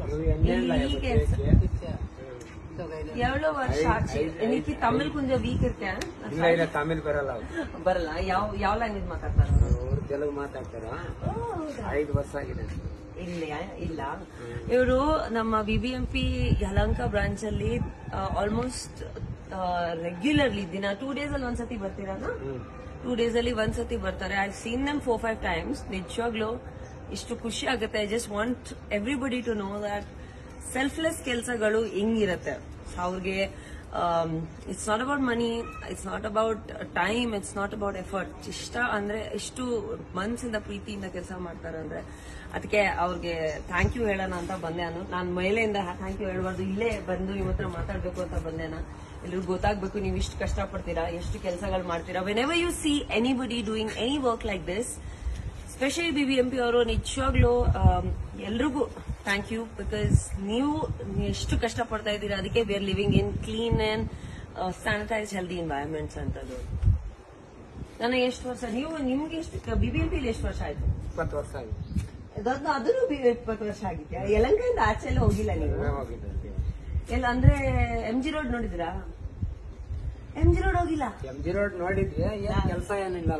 अभी इंडियन लाए ठीक बच्चे है। के। ಎவ்வளೋ ವರ್ಷ ಐದ್- ಆಚೆ ಐದ್- ನಿಕ್ಕೆ ತಮಿಳ್ ಕುಂಜ ವೀಕ್ ಇರ್ತೆ ಇಲ್ಲ ಇಲ್ಲ ತಮಿಳ್ ಬರಲ್ಲ ಅವ್ರು ಬರಲ್ಲ ಯಾವ ಯಾವ ಲ್ಯಾಂಗ್ವೇಜ್ ಮಾತಾಡ್ತಾರ ಅವ್ರು ತೆಲುಗು ಮಾತಾಡ್ತಾರ ಐದು ವರ್ಷ ಆಗಿದೆ ಇಲ್ಲ ಇಲ್ಲ ಇವರು ನಮ್ಮ B B M P Yelahanka branch ಅಲ್ಲಿ ಆಲ್ಮೋಸ್ಟ್ ರೆಗ್ಯುಲರ್ಲಿ ದಿನ ಟೂ ಡೇಸ್ ಅಲ್ಲಿ ಒಂದ್ಸತಿ ಬರ್ತೀರಾನ ಹ್ಮ್ ಟೂ ಡೇಸ್ ಅಲ್ಲಿ ಒಂದ್ಸತಿ ಬರ್ತಾರೆ I seen them four five times ನಿಜವಾಗ್ಲೂ ಇಷ್ಟು ಖುಷಿ ಆಗುತ್ತೆ I just want everybody to know that selfless ಕೆಲಸಗಳು ಹಿಂಗಿರತ್ತೆ ಅವ್ರಿಗೆ it's not about money it's not about time it's not about effort ಇಷ್ಟ ಅಂದ್ರೆ ಎಷ್ಟು ಮನ್ಸಿಂದ ಪ್ರೀತಿಯಿಂದ ಕೆಲಸ ಮಾಡ್ತಾರೆ ಅಂದ್ರೆ ಅದಕ್ಕೆ ಅವ್ರಿಗೆ ಥ್ಯಾಂಕ್ ಯು ಹೇಳೋಣ ಅಂತ ಬಂದೆ ನಾನು ನಾನು ಮೇಲೆಯಿಂದ ಥ್ಯಾಂಕ್ ಯು ಹೇಳ್ಬಾರ್ದು ಇಲ್ಲೇ ಬಂದು ನಿಮ್ಮ ಹತ್ರ ಮಾತಾಡ್ಬೇಕು ಅಂತ ಬಂದೆ ನಾನು ಎಲ್ರಿಗೂ ಗೊತ್ತಾಗ್ಬೇಕು ನೀವು ಇಷ್ಟು ಕಷ್ಟಪಡ್ತೀರಾ ಎಷ್ಟು ಕೆಲಸಗಳು ಮಾಡ್ತೀರಾ whenever you see anybody doing any work like this specially B B M P ಅವರು ನಿಜವಾಗ್ಲೂ ಎಲ್ರಿಗೂ ಥ್ಯಾಂಕ್ ಯು ಬಿಕಾಸ್ ನೀವು ಎಷ್ಟು ಕಷ್ಟಪಡ್ತಾ ಇದ್ದೀರಾ ಅದಕ್ಕೆ we are living in clean and sanitise healthy environments ಅಂತದ್ದು ನನಗೆ ಎಷ್ಟು ವರ್ಷ ನೀವು ನಿಮ್ಗೆ ಎಷ್ಟು ಬಿ ಬಿ ಎಂ ಪಿಲಿ ಎಷ್ಟು ವರ್ಷ ಆಯ್ತು ಇಪ್ಪತ್ತು ವರ್ಷ ಆಗಿದೆ ಅದೊಂದು ಅದನ್ನು ಬಿ- ಇಪ್ಪತ್ತು ವರ್ಷ ಆಗಿದ್ಯಾ ಯಲಂಕದಿಂದ ಆಚೆ ಎಲ್ಲ ಹೋಗಿಲ್ಲ ನೀವು ಹೋಗಿದೆ ಎಲ್ಲ ಅಂದ್ರೆ ಎಂ ಜಿ ರೋಡ್ ನೋಡಿದ್ರಾ ಎಂ ಜಿ ರೋಡ್ ಹೋಗಿಲ್ಲ ಎಂ ಜಿ ರೋಡ್ ನೋಡಿದ್ವಿ ಏನ್ ಕೆಲಸ ಏನಿಲ್ಲ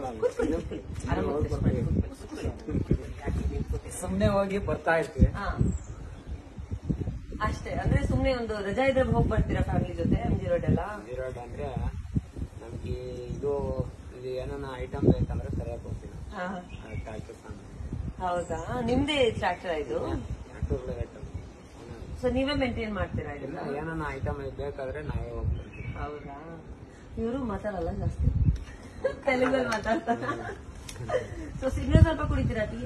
ಸುಮ್ನೆ ಹೋಗಿ ಬರ್ತಾ ಇರ್ತೀವಿ ಹಾ. ಅಷ್ಟೇ ಅಂದ್ರೆ ಸುಮ್ನೆ ಒಂದು ರಜಾ ಇದ್ರೆ ಹೋಗಿ ಬರ್ತೀರಾ ಫ್ಯಾಮಿಲಿ ಜೊತೆ ಎಂ ಜಿ ರೋಡ್ ಎಲ್ಲ ಎಂ ಜಿ ರೋಡ್ ಅಂದ್ರೆ ನಮ್ಗೆ ಇದು ಇದು ಏನಾನ ಐಟಮ್ ಬೇಕಂದ್ರೆ ತರಕ್ ಹೋಗ್ತೀನಿ ಹಾ. ಟ್ರಾಕ್ಟರ್ ಹೌದಾ ನಿಮ್ದೇ ಟ್ರ್ಯಾಕ್ಟರ್ ಇದು ಟ್ರಾಕ್ಟರ್ ರೇಟ್ ಸೊ ನೀವೇ ಮೇಂಟೈನ್ ಮಾಡ್ತೀರಾ ಇಲ್ಲ ಇದನ್ನ ಏನಾನ ಐಟಮ್ ಬೇಕಾದ್ರೆ ನಾವೇ ಹೋಗ್ತೀವಿ ಹೌದಾ ಇವರು ಮಾತಾಡಲ್ಲ ಜಾಸ್ತಿ ತೆಲುಗಲ್ಲಿ ಮಾತಾಡ್ತಾರ ಸೊ ಸಿಗ್ನಲ್ ಸ್ವಲ್ಪ ಕುಡಿತೀರಾ ಟೀ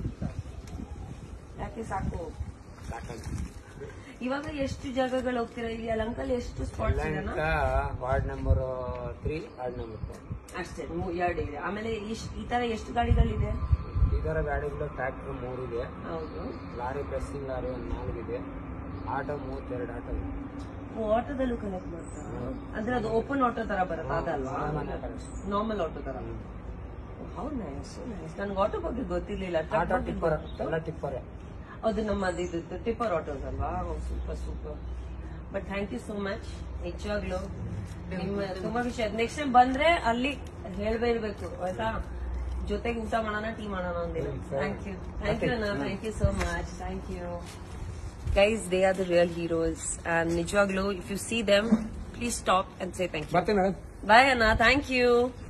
ಯಾಕೆ ಸಾಕು ಸಾಕಂತ ಇವಾಗ ಎಷ್ಟು ಜಾಗಗಳು ಹೋಗ್ತೀರಾ ಇಲ್ಲಿ ಅಲಂಕಲ್ ಎಷ್ಟು ಸ್ಪಾಟ್ಸ್ ಇದೆನಾ ward number three ward number four ಅಷ್ಟೇ ಮೂ- ಎರಡು ಇದೆ ಆಮೇಲೆ ಇಷ್ಟ್- ಈ ತರ ಎಷ್ಟು ಗಾಡಿಗಳಿದೆ ಇದರ ಗಾಡಿಗಳು ಟ್ರ್ಯಾಕ್ಟರ್ ಮೂರಿದೆ ಹೌದು ಲಾರಿ ಪ್ರೆಸ್ಸಿಂಗ್ ಲಾರಿ ಒಂದು ನಾಲ್ಕಿದೆ ಆಟೋ ಮೂವತ್ತೆರಡು ಆಟೋ ಇದೆ ಆಟೋದಲ್ಲೂ ಕನೆಕ್ಟ್ ಮಾಡ್ತಾರ ಅಂದ್ರೆ ಅದು ಓಪನ್ ಆಟೋ ತರ ಬರುತ್ತೆ ಅದಲ್ವಾ ನಾರ್ಮಲ್ ಆಟೋ ತರ ಹೌದು ನೈಸ್ ನೈಸ್ ನನ್ಗೆ ಆಟೋ ಬಗ್ಗೆ ಗೊತ್ತಿರ್ಲಿಲ್ಲ truck ಆಟೋ ಬಗ್ಗೆ ಟಿಪ್ಪರ್ ಗೊತ್ತಿತ್ತು. ಎಲ್ಲ ಟಿಪ್ಪರೇ ಅದು ನಮ್ಮದು ಇದು ಟಿಪ್ಪರ್ ಆಟೋಸ್ ಅಲ್ವಾ super super but thank you so much ನಿಜವಾಗ್ಲು ನಿಮ್ಮ ತುಂಬಾ ವಿಷಯ ನೆಕ್ಸ್ಟ್ ಟೈಮ್ ಬಂದ್ರೆ ಅಲ್ಲಿ ಹೇಳ್ಬೇ ಇರ್ಬೇಕು ಆಯ್ತಾ ಜೊತೆಗೆ ಊಟ ಮಾಡೋಣ ಟೀ ಮಾಡೋಣ ಒಂದಿನ ಥ್ಯಾಂಕ್ ಯು ಥ್ಯಾಂಕ್ ಯು ಅಣ್ಣ thank you so much thank you guys they are the real heroes and ನಿಜವಾಗ್ಲು if you see them please stop and say thank you ಬರ್ತೀನಿ ಬಾಯ್ ಅಣ್ಣ ಥ್ಯಾಂಕ್ ಯು